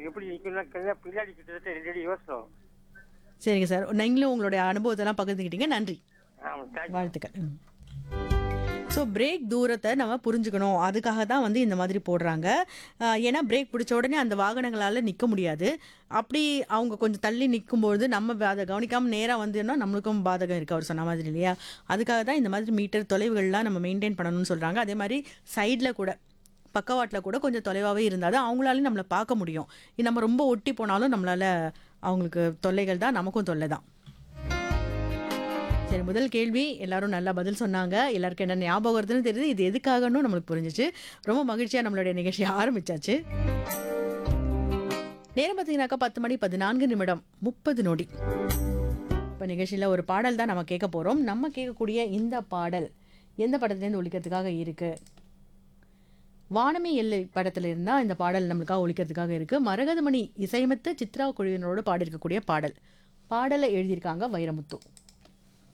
எப்படி நிக்கணும் பின்னாடி கிட்டத்தட்ட ரெண்டு அடி யோசனம் சரிங்க சார் நீங்களும் உங்களுடைய அனுபவத்தெல்லாம் பகிர்ந்துக்கிட்டீங்க நன்றி ஆமாம் தேங்க்யூ வாழ்த்துக்கள் ஸோ பிரேக் தூரத்தை நம்ம புரிஞ்சுக்கணும் அதுக்காக தான் வந்து இந்த மாதிரி போடுறாங்க ஆஹ் ஏன்னா பிரேக் பிடிச்ச உடனே அந்த வாகனங்களால் நிற்க முடியாது அப்படி அவங்க கொஞ்சம் தள்ளி நிற்கும்போது நம்ம அதை கவனிக்காமல் நேராக வந்தோம்னா நம்மளுக்கும் பாதகம் இருக்குது அவர் சொன்ன மாதிரி இல்லையா அதுக்காக தான் இந்த மாதிரி மீட்டர் தொலைவுகள்லாம் நம்ம மெயின்டைன் பண்ணணும்னு சொல்கிறாங்க அதே மாதிரி சைடில் கூட பக்கவாட்டில் கூட கொஞ்சம் தொலைவாகவே இருந்தால் தான் அவங்களாலையும் நம்மளை பார்க்க முடியும் இது நம்ம ரொம்ப ஒட்டி போனாலும் நம்மளால் அவங்களுக்கு தொல்லைகள் தான் நமக்கும் தொல்லை தான் சரி முதல் கேள்வி எல்லாரும் நல்லா பதில் சொன்னாங்க எல்லாருக்கும் என்ன ஞாபகம் வருதுன்னு தெரியுது இது எதுக்காகன்னு நம்மளுக்கு புரிஞ்சிச்சு ரொம்ப மகிழ்ச்சியாக நம்மளுடைய நிகழ்ச்சியை ஆரம்பிச்சாச்சு நேரம் பார்த்தீங்கன்னாக்கா பத்து மணி பதினான்கு நிமிடம் முப்பது நொடி இப்போ நிகழ்ச்சியில் ஒரு பாடல் தான் நம்ம கேட்க போகிறோம் நம்ம கேட்கக்கூடிய இந்த பாடல் எந்த படத்துலேருந்து ஒழிக்கிறதுக்காக இருக்கு வானமே எல்லை படத்துல இருந்தா இந்த பாடல் நம்மளுக்காக ஒழிக்கிறதுக்காக இருக்கு மரகதமணி இசையமைத்து சித்ரா குழுவினரோடு பாடியிருக்கக்கூடிய பாடல் பாடலை எழுதியிருக்காங்க வைரமுத்து